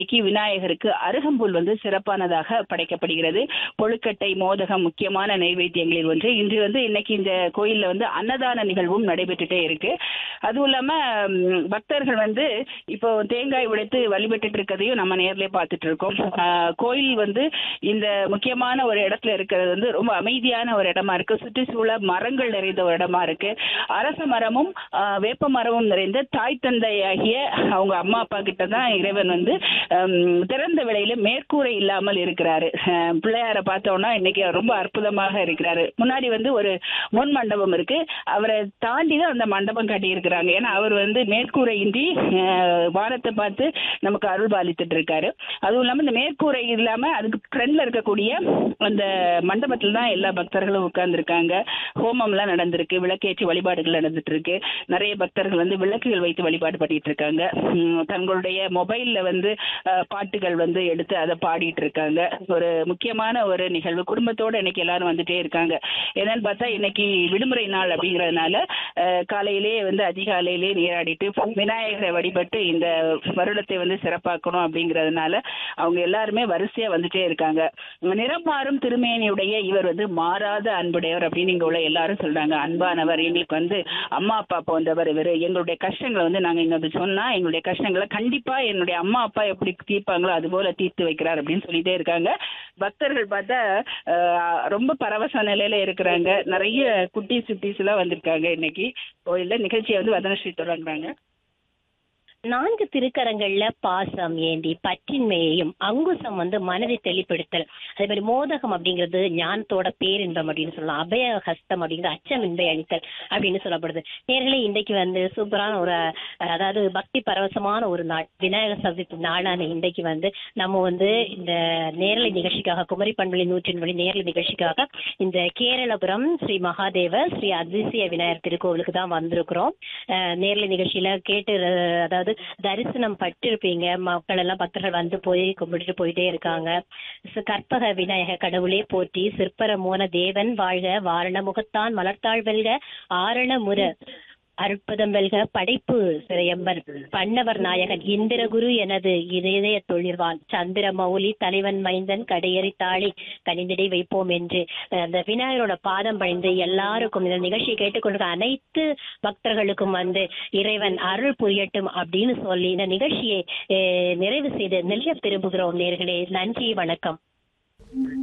இன்னைக்கு விநாயகருக்கு அருகம்புல் வந்து சிறப்பானதாக படைக்கப்படுகிறது கொழுக்கட்டை மோதகம் முக்கியமான நைவேத்தியங்களில் ஒன்று இன்று வந்து இன்னைக்கு இந்த கோயில்ல வந்து அன்னதான நிகழ்வும் நடைபெற்றுட்டே இருக்கு அதுவும் இல்லாம ம், பக்தர்கள் வந்து இப்போ தேங்காய் உடைத்து வழிபட்டுட்டு இருக்கதையும் நம்ம நேர்லயே பார்த்துட்டு இருக்கோம் ஆஹ், கோயில் வந்து இந்த முக்கியமான ஒரு இடத்துல இருக்கிறது வந்து ரொம்ப அமைதியான ஒரு இடமா இருக்கு சுற்றுச்சூழ மரங்கள் நிறைந்த ஒரு இடமா இருக்கு அரச மரமும் ஆஹ், வேப்ப மரமும் நிறைந்த தாய் தந்தையாகிய அவங்க அம்மா அப்பா கிட்ட தான் இறைவன் வந்து ஹம், திறந்த வெளியில மேற்கூரை இல்லாமல் இருக்கிறாரு அஹ், பிள்ளையாரை பார்த்தோம்னா இன்னைக்கு ரொம்ப அற்புதமாக இருக்கிறாரு முன்னாடி வந்து ஒரு முன் மண்டபம் இருக்கு அவரை தாண்டி தான் அந்த மண்டபம் கட்டி இருக்கிறாங்க ஏன்னா அவர் வந்து மேற்கூரை இன்றி அஹ், வானத்தை பார்த்து நமக்கு அருள் பாலித்துட்டு இருக்காரு அதுவும் இல்லாம இந்த மேற்கூரை இல்லாம அதுக்கு ஃப்ரண்ட்ல இருக்கக்கூடிய அந்த மண்டபத்தில் தான் எல்லா பக்தர்களும் உட்கார்ந்துருக்காங்க ஹோமம்லாம் நடந்திருக்கு விளக்கேற்றி வழிபாடுகள் நடந்துட்டு இருக்கு நிறைய பக்தர்கள் வந்து விளக்குகள் வைத்து வழிபாடு பண்ணிட்டு இருக்காங்க உம், தங்களுடைய மொபைல்ல வந்து அஹ், பாட்டுகள் வந்து எடுத்து அதை பாடிட்டு இருக்காங்க ஒரு முக்கியமான ஒரு நிகழ்வு குடும்பத்தோட இன்னைக்கு எல்லாரும் வந்துட்டே இருக்காங்க என்னன்னு பார்த்தா இன்னைக்கு விடுமுறை நாள் அப்படிங்கறதுனால அஹ், காலையிலேயே வந்து அதிகாலையிலேயே நீராடிட்டு விநாயகரை வழிபட்டு இந்த வருடத்தை வந்து சிறப்பாக்கணும் அப்படிங்கறதுனால அவங்க எல்லாருமே வரிசையா வந்துட்டே இருக்காங்க நிறம் மாறும் திருமேனியுடைய இவர் வந்து மாறாத அன்புடையவர் அப்படின்னு இங்க உள்ள எல்லாரும் சொல்றாங்க அன்பானவர் எங்களுக்கு வந்து அம்மா அப்பா போன்றவர் இவர் எங்களுடைய கஷ்டங்களை வந்து நாங்க இங்க சொன்னா எங்களுடைய கஷ்டங்களை கண்டிப்பா என்னுடைய அம்மா அப்பா எப்படி தீர்ப்பாங்களோ அது போல தீர்த்து வைக்கிறார் அப்படின்னு சொல்லிட்டே இருக்காங்க பக்தர்கள் பார்த்தா ஆஹ், ரொம்ப பரவச நிலையில இருக்கிறாங்க நிறைய குட்டி சுட்டீஸ் எல்லாம் வந்திருக்காங்க இன்னைக்கு கோயில்ல நிகழ்ச்சியை வந்து வதனஸ்ரீ தொடங்குறாங்க நான்கு திருக்கரங்கள்ல பாசம் ஏந்தி பற்றின்மையையும் அங்குசம் வந்து மனதை தெளிப்படுத்தல் அதே மாதிரி மோதகம் அப்படிங்கிறது ஞானத்தோட பேரின்பம் அப்படின்னு சொல்லலாம் அபய ஹஸ்தம் அப்படிங்கிறது அச்சமின்மை அளித்தல் அப்படின்னு சொல்லப்படுது நேர்களே இன்றைக்கு வந்து சூப்பரான ஒரு அஹ், அதாவது பக்தி பரவசமான ஒரு நாள் விநாயகர் சதுர்த்தி நாளான இன்றைக்கு வந்து நம்ம வந்து இந்த நேரலை நிகழ்ச்சிக்காக குமரி பண்புலி நூற்றின் வழி நேரலை நிகழ்ச்சிக்காக இந்த கேரளபுரம் ஸ்ரீ மகாதேவர் ஸ்ரீ அதிசய விநாயகர் திருக்கோவிலுக்கு தான் வந்திருக்கிறோம் அஹ், நேரலை நிகழ்ச்சியில கேட்டு அஹ், அதாவது தரிசனம் பட்டிருப்பீங்க மக்கள் எல்லாம் பக்தர்கள் வந்து போய் கும்பிட்டுட்டு போயிட்டே இருக்காங்க ச- கற்பக விநாயக கடவுளே போற்றி சிற்பர மோன தேவன் வாழ்க வாரண முகத்தான் மலர்த்தாள் வெல்க ஆரண முற அற்புதம் வெல்க படைப்பு சிறையம்பர் பன்னவர் நாயகன் இந்திரகுரு எனது இதய தொழில்வான் சந்திர மௌலி தலைவன் மைந்தன் கடையறி தாளி கனிந்திடை வைப்போம் என்று அஹ், அந்த விநாயகரோட பாதம் பணிந்து எல்லாருக்கும் இந்த நிகழ்ச்சியை கேட்டுக்கொண்டிருக்க அனைத்து பக்தர்களுக்கும் வந்து இறைவன் அருள் புரியட்டும் அப்படின்னு சொல்லி இந்த நிகழ்ச்சியை அஹ், நிறைவு செய்து நெல்ல திரும்புகிறோம் நேர்களே நன்றி வணக்கம்